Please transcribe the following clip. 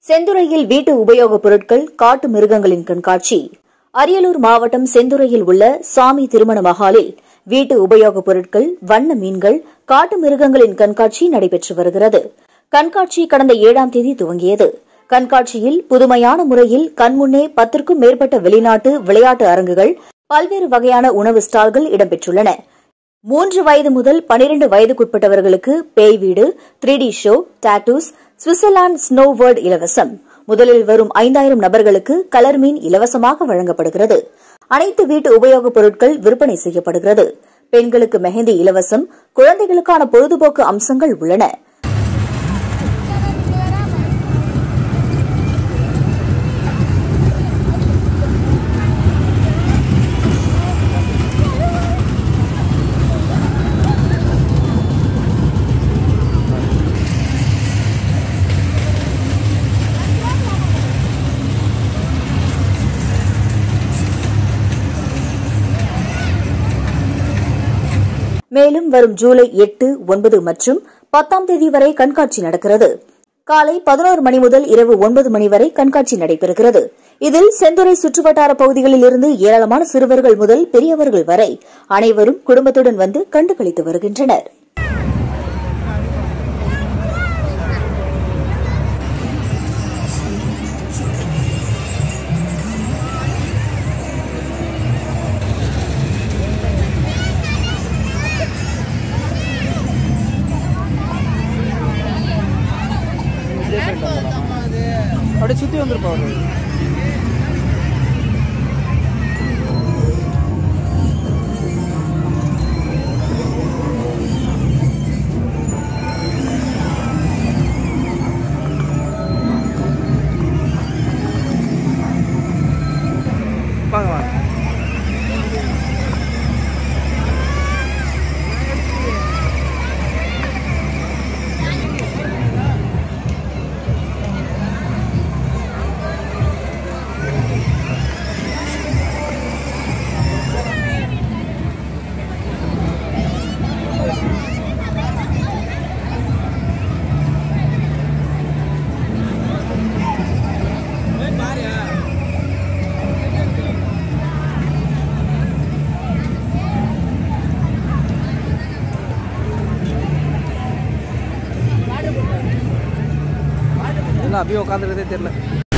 செந்துறையில் வீட்டு உபயோகப் பொருட்கள் காட்டு மிருகங்களின் கண்காட்சி அரியலூர் மாவட்டம் செந்துறையில் உள்ள சாமி திருமண மகாலில் வீட்டு உபயோகப் பொருட்கள் வண்ண மீன்கள் காட்டு மிருகங்களின் கண்காட்சி நடைபெற்று வருகிறது கண்காட்சி கடந்த ஏழாம் தேதி துவங்கியது கண்காட்சியில் புதுமையான முறையில் கண்முன்னே பத்திற்கும் மேற்பட்ட வெளிநாட்டு விளையாட்டு அரங்குகள் பல்வேறு வகையான உணவு ஸ்டால்கள் இடம்பெற்றுள்ளன மூன்று வயது முதல் பனிரெண்டு வயதுக்குட்பட்டவர்களுக்கு பேய் வீடு three D show tattoos Switzerland snow world இலவசம் முதலில் வரும் ஐந்தாயிரம் நபர்களுக்கு கலர் மீன் இலவசமாக வழங்கப்படுகிறது அனைத்து வீட்டு உபயோகப் பொருட்கள் விற்பனை செய்யப்படுகிறது பெண்களுக்கு மெஹந்தி இலவசம் குழந்தைகளுக்கான பொழுதுபோக்கு அம்சங்கள் உள்ளன மேலும் வரும் ஜூலை எட்டு ஒன்பது மற்றும் பத்தாம் தேதி வரை கண்காட்சி நடக்கிறது காலை பதினோரு மணி முதல் இரவு ஒன்பது மணி வரை கண்காட்சி நடைபெறுகிறது இதில் செந்துறை சுற்றுவட்டார பகுதிகளில் இருந்து ஏராளமான சிறுவர்கள் முதல் பெரியவர்கள் வரை அனைவரும் குடும்பத்துடன் வந்து கண்டு களித்து வருகின்றனர் அப்படியே சுற்றி வந்துருப்பா அவரு வாங்க வாங்க இல்லை அப்படியே உட்காந்துருக்கதே தெரியல